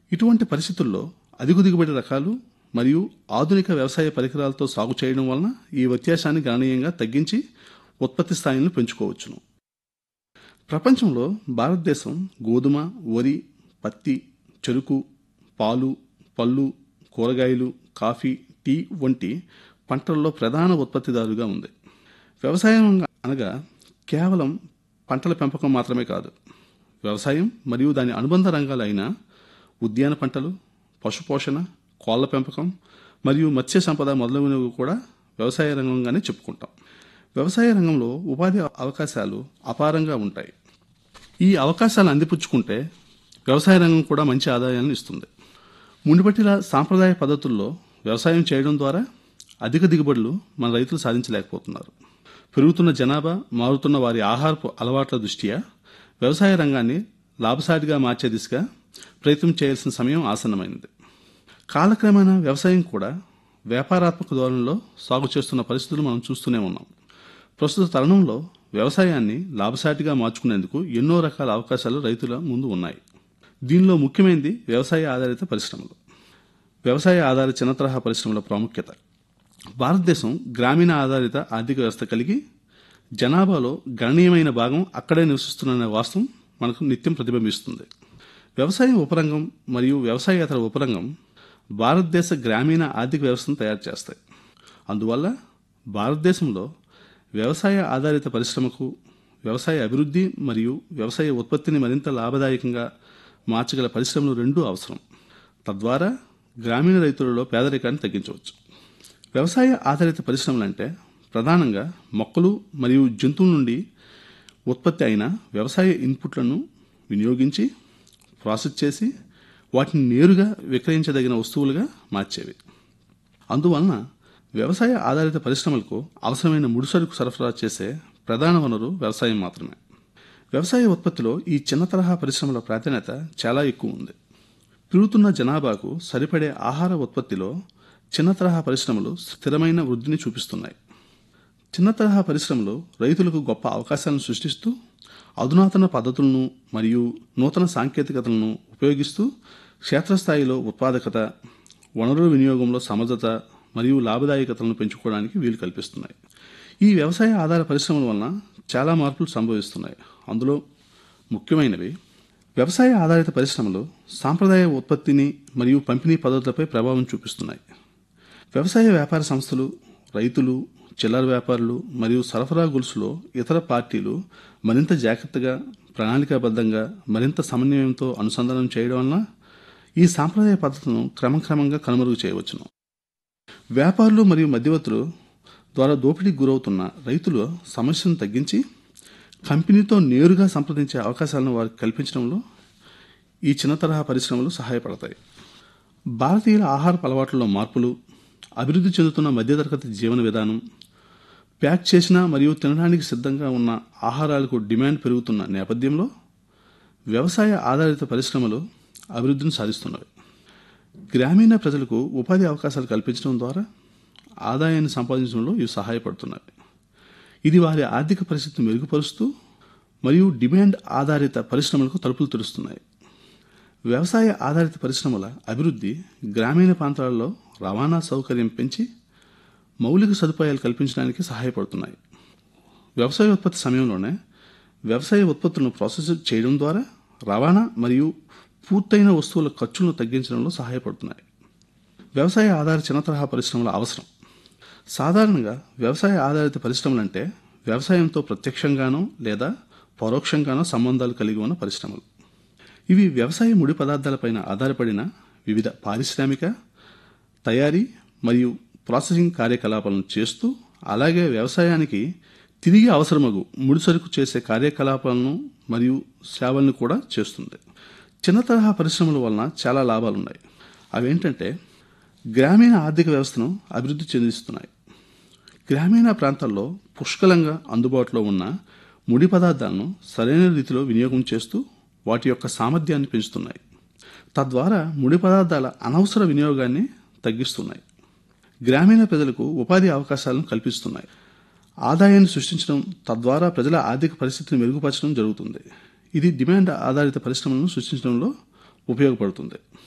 ఇటువంటి పరిస్థితుల్లో అధిక దిగుబడి రకాలు మరియు ఆధునిక వ్యవసాయ పరికరాలతో సాగు చేయడం వలన ఈ వ్యత్యాసాన్ని గణనీయంగా తగ్గించి ఉత్పత్తి స్థాయిలను పెంచుకోవచ్చును ప్రపంచంలో భారతదేశం గోధుమ వరి పత్తి చెరుకు పాలు పళ్ళు కూరగాయలు కాఫీ టీ వంటి పంటల్లో ప్రధాన ఉత్పత్తిదారుగా ఉంది వ్యవసాయం అనగా కేవలం పంటల పెంపకం మాత్రమే కాదు వ్యవసాయం మరియు దాని అనుబంధ రంగాలు అయిన ఉద్యాన పంటలు పశుపోషణ కోళ్ల పెంపకం మరియు మత్స్య సంపద మొదలైనవి కూడా వ్యవసాయ రంగంగానే చెప్పుకుంటాం వ్యవసాయ రంగంలో ఉపాధి అవకాశాలు అపారంగా ఉంటాయి ఈ అవకాశాలు అందిపుచ్చుకుంటే వ్యవసాయ రంగం కూడా మంచి ఆదాయాలను ఇస్తుంది మునుపటిలా సాంప్రదాయ పద్ధతుల్లో వ్యవసాయం చేయడం ద్వారా అధిక దిగుబడులు మన రైతులు సాధించలేకపోతున్నారు పెరుగుతున్న జనాభా మారుతున్న వారి ఆహారపు అలవాట్ల దృష్ట్యా వ్యవసాయ రంగాన్ని లాభసాటిగా మార్చే దిశగా ప్రయత్నం చేయాల్సిన సమయం ఆసన్నమైంది కాలక్రమేణా వ్యవసాయం కూడా వ్యాపారాత్మక ధోరణిలో సాగు చేస్తున్న పరిస్థితులు మనం చూస్తూనే ఉన్నాం ప్రస్తుత తరుణంలో వ్యవసాయాన్ని లాభసాటిగా మార్చుకునేందుకు ఎన్నో రకాల అవకాశాలు రైతుల ముందు ఉన్నాయి దీనిలో ముఖ్యమైనది వ్యవసాయ ఆధారిత పరిశ్రమలు వ్యవసాయ ఆధారిత చిన్న తరహా పరిశ్రమల ప్రాముఖ్యత భారతదేశం గ్రామీణ ఆధారిత ఆర్థిక వ్యవస్థ కలిగి జనాభాలో గణనీయమైన భాగం అక్కడే నివసిస్తున్న వాస్తవం మనకు నిత్యం ప్రతిబింబిస్తుంది వ్యవసాయం ఉపరంగం మరియు వ్యవసాయేతర ఉపరంగం భారతదేశ గ్రామీణ ఆర్థిక వ్యవస్థను తయారు చేస్తాయి అందువల్ల భారతదేశంలో వ్యవసాయ ఆధారిత పరిశ్రమకు వ్యవసాయ అభివృద్ధి మరియు వ్యవసాయ ఉత్పత్తిని మరింత లాభదాయకంగా మార్చగల పరిశ్రమలు రెండూ అవసరం తద్వారా గ్రామీణ రైతులలో పేదరికాన్ని తగ్గించవచ్చు వ్యవసాయ ఆధారిత పరిశ్రమలంటే ప్రధానంగా మొక్కలు మరియు జంతువుల నుండి ఉత్పత్తి అయిన వ్యవసాయ ఇన్పుట్లను వినియోగించి ప్రాసెస్ చేసి వాటిని నేరుగా విక్రయించదగిన వస్తువులుగా మార్చేవి అందువలన వ్యవసాయ ఆధారిత పరిశ్రమలకు అవసరమైన ముడిసరుకు సరఫరా చేసే ప్రధాన వనరు వ్యవసాయం మాత్రమే వ్యవసాయ ఉత్పత్తిలో ఈ చిన్న తరహా పరిశ్రమల ప్రాధాన్యత చాలా ఎక్కువ ఉంది పెరుగుతున్న జనాభాకు సరిపడే ఆహార ఉత్పత్తిలో చిన్న తరహా పరిశ్రమలు స్థిరమైన వృద్ధిని చూపిస్తున్నాయి చిన్న తరహా పరిశ్రమలు రైతులకు గొప్ప అవకాశాలను సృష్టిస్తూ అధునాతన పద్ధతులను మరియు నూతన సాంకేతికతలను ఉపయోగిస్తూ క్షేత్రస్థాయిలో ఉత్పాదకత వనరుల వినియోగంలో సమర్థత మరియు లాభదాయకతలను పెంచుకోవడానికి వీలు కల్పిస్తున్నాయి ఈ వ్యవసాయ ఆధార పరిశ్రమల వలన చాలా మార్పులు సంభవిస్తున్నాయి అందులో ముఖ్యమైనవి వ్యవసాయ ఆధారిత పరిశ్రమలు సాంప్రదాయ ఉత్పత్తిని మరియు పంపిణీ పద్ధతులపై ప్రభావం చూపిస్తున్నాయి వ్యవసాయ వ్యాపార సంస్థలు రైతులు చిల్లర వ్యాపారులు మరియు సరఫరా గొలుసులో ఇతర పార్టీలు మరింత జాగ్రత్తగా ప్రణాళికాబద్ధంగా మరింత సమన్వయంతో అనుసంధానం చేయడం వలన ఈ సాంప్రదాయ పద్ధతులను క్రమక్రమంగా కనుమరుగు చేయవచ్చును వ్యాపారులు మరియు మధ్యవర్తులు ద్వారా దోపిడీకి గురవుతున్న రైతుల సమస్యను తగ్గించి కంపెనీతో నేరుగా సంప్రదించే అవకాశాలను వారికి కల్పించడంలో ఈ చిన్న తరహా పరిశ్రమలు సహాయపడతాయి భారతీయుల ఆహార అలవాట్లలో మార్పులు అభివృద్ధి చెందుతున్న మధ్యతరగతి జీవన విధానం ప్యాక్ చేసిన మరియు తినడానికి సిద్ధంగా ఉన్న ఆహారాలకు డిమాండ్ పెరుగుతున్న నేపథ్యంలో వ్యవసాయ ఆధారిత పరిశ్రమలు అభివృద్ధిని సాధిస్తున్నవి గ్రామీణ ప్రజలకు ఉపాధి అవకాశాలు కల్పించడం ద్వారా ఆదాయాన్ని సంపాదించడంలో ఇవి సహాయపడుతున్నాయి ఇది వారి ఆర్థిక పరిస్థితిని మెరుగుపరుస్తూ మరియు డిమాండ్ ఆధారిత పరిశ్రమలకు తలుపులు తెరుస్తున్నాయి వ్యవసాయ ఆధారిత పరిశ్రమల అభివృద్ధి గ్రామీణ ప్రాంతాలలో రవాణా సౌకర్యం పెంచి మౌలిక సదుపాయాలు కల్పించడానికి సహాయపడుతున్నాయి వ్యవసాయ ఉత్పత్తి సమయంలోనే వ్యవసాయ ఉత్పత్తులను ప్రాసెస్ చేయడం ద్వారా రవాణా మరియు పూర్తయిన వస్తువుల ఖర్చులను తగ్గించడంలో సహాయపడుతున్నాయి వ్యవసాయ ఆధారిత చిన్న తరహా పరిశ్రమల అవసరం సాధారణంగా వ్యవసాయ ఆధారిత పరిశ్రమలంటే వ్యవసాయంతో ప్రత్యక్షంగానో లేదా పరోక్షంగానో సంబంధాలు కలిగి ఉన్న పరిశ్రమలు ఇవి వ్యవసాయ ముడి పదార్థాలపైన ఆధారపడిన వివిధ పారిశ్రామిక తయారీ మరియు ప్రాసెసింగ్ కార్యకలాపాలను చేస్తూ అలాగే వ్యవసాయానికి తిరిగి అవసరమగు ముడిసరుకు చేసే కార్యకలాపాలను మరియు సేవలను కూడా చేస్తుంది చిన్న తరహా పరిశ్రమల వలన చాలా లాభాలున్నాయి అవేంటంటే గ్రామీణ ఆర్థిక వ్యవస్థను అభివృద్ధి చెందిస్తున్నాయి గ్రామీణ ప్రాంతాల్లో పుష్కలంగా అందుబాటులో ఉన్న ముడి పదార్థాలను సరైన రీతిలో వినియోగం చేస్తూ వాటి యొక్క సామర్థ్యాన్ని పెంచుతున్నాయి తద్వారా ముడి పదార్థాల అనవసర వినియోగాన్ని తగ్గిస్తున్నాయి గ్రామీణ ప్రజలకు ఉపాధి అవకాశాలను కల్పిస్తున్నాయి ఆదాయాన్ని సృష్టించడం తద్వారా ప్రజల ఆర్థిక పరిస్థితిని మెరుగుపరచడం జరుగుతుంది ఇది డిమాండ్ ఆధారిత పరిశ్రమలను సృష్టించడంలో ఉపయోగపడుతుంది